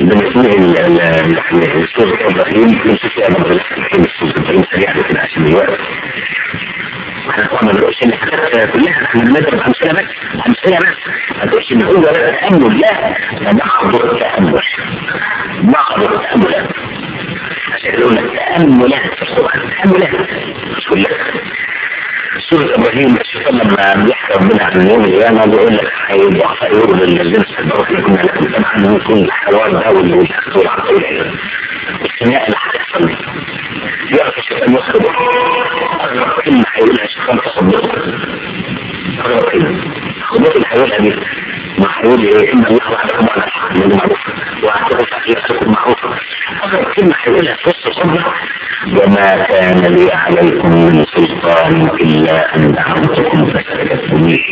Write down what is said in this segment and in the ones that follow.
بنسمع يعني سورة إبراهيم نمشي فيها برضه نحكي سورة إبراهيم سريعا كده عشان الوقت احنا طبعا ما بنقولش ان الحاجات كلها احنا بنضرب امثله بس امثله بس ما تقولش ان هو لا تامل لا ده بعض التامل بعض التاملات عشان يقول لك تاملات في القران تاملات مش كلها سورة إبراهيم الشيطان لما بيحكي ربنا عن يوم القيامة بيقول لك هيبقى خير للذين استكبروا لكم لكم طبعا يكون الحوار ده والأخذ والعقل والخناقة اللي هتحصل دي يعرف الشيطان يخرج أغرب كلمة هيقولها الشيطان تصدقه أغرب كلمة خبط اللي هيقولها دي ما هيقول إيه إن الله وعدكم على الحق من المعروف وأعتقد يأتيكم معروفا أغرب كلمة هيقولها في وسط الخطبة وما كان لي عليكم من سلطان إلا أن دعوتكم فاستجبتم لي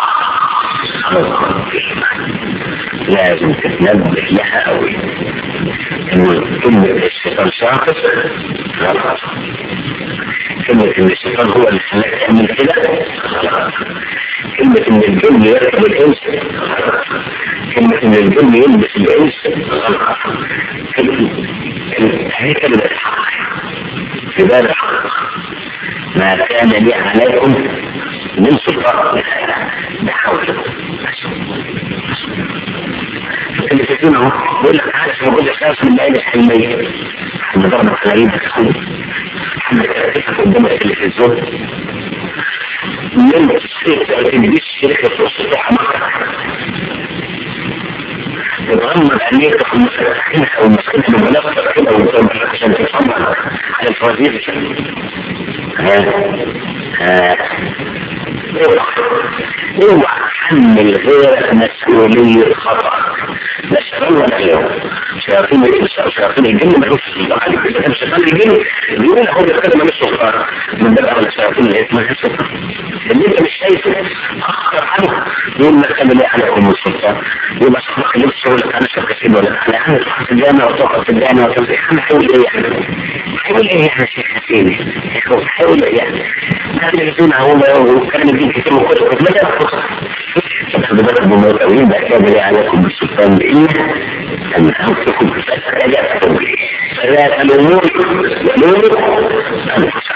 لازم تتنبه لها قوي ان كلمة الشيطان شاطر غلط كلمة ان الشيطان هو اللي خلاك تعمل كده غلط كلمة ان الجن يركب الانس غلط كلمة ان الجن يلبس الانس غلط كلمة هي كلمة الحق في باب الحق ما كان لي عليكم من سلطان بحول اللي شايفين اهو بيقول لك عارف موجود احساس من العين الحلميه حد ضرب الحلالين تكون حد كتفك قدام التلفزيون من السيف ما تديش شركه في وسط مكه تتغمض عينيك في المسكنة او المسكنة المنافسة كده وتقوم عشان تتغمض على الفوازير ها ها اوعى تحمل غيرك مسؤولية خطأ لا شيطان ولا غيره شياطين شياطين الجن ما لهمش سلطان عليك اذا كان شيطان الجن بيقول هو بيتكلم مش سلطان من باب اولى الشياطين اللي اسمها سلطان اللي انت مش شايفه اخر عنه يقول لك انا ليه عليكم السلطان يبقى صاحبك اللي مش يقول لك انا شركه ولا انا عامل في الجامعه وتقف في الجامعه وتقف انا حاول ايه يعني حاول ايه يعني شيخ حسين حاول ايه يعني هذا يزون هو وكلام الدين كتير وكتب ما ده فخذ بالك بموتوين بقى كان لي عليكم بالسلطان إلا أن أنفسكم فاستجبتم فذات الأمور الأمور أنفسكم